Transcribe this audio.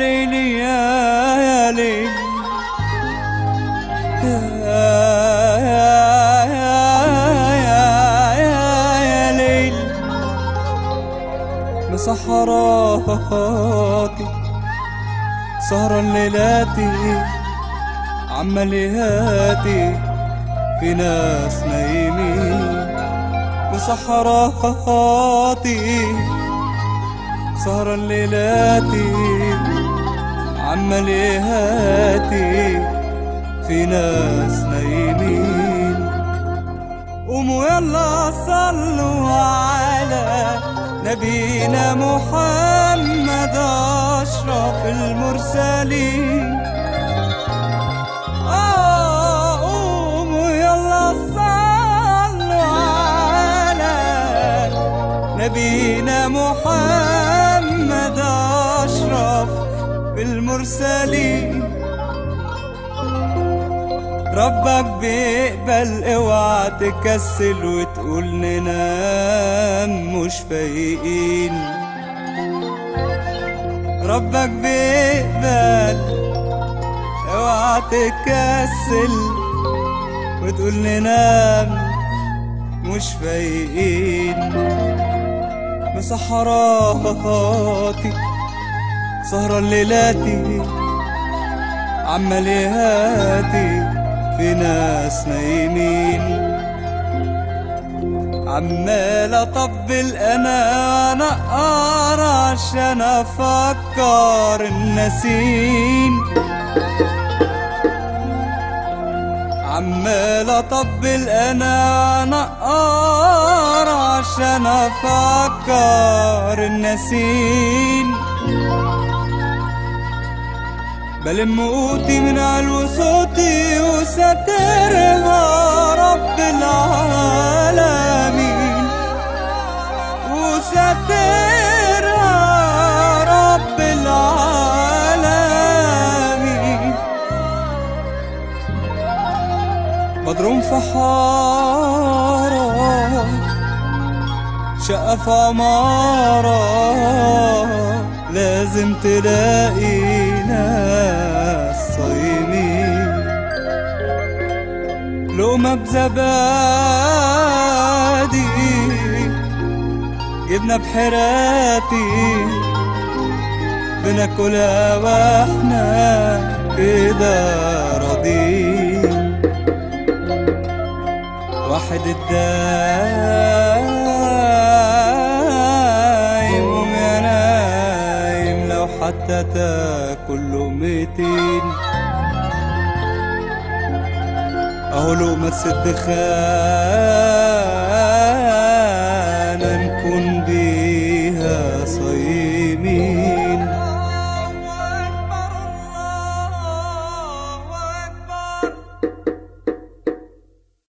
ليل يا يا ليل يا يا يا يا يا ليل مسحراتي سهرة الليلاتي عملياتي في ناس نايمين مسحراتي سهرة الليلاتي عملياتي في ناس نايمين قوموا يلا صلوا على نبينا محمد أشرف المرسلين آه قوموا يلا صلوا على نبينا محمد أشرف المرسلين ربك بيقبل اوعى تكسل وتقول ننام مش فايقين ربك بيقبل اوعى تكسل وتقول ننام مش فايقين مسحراتي سهرة الليلاتي عملياتي في ناس نايمين عمال اطبل انا نقار عشان افكر النسين عمال اطبل انا نقار عشان افكر النسين بلم قوتي من علو صوتي وسترها رب العالمين وسترها رب العالمين بدر في حارة شقة في عمارة لازم تلاقي ناس صايمين لقمة بزبادي جبنة بحراتي بناكلها واحنا كده راضيين واحد الدايم قوم يا نايم لو حتى تاكل لقمتين اهو لقمة ست خال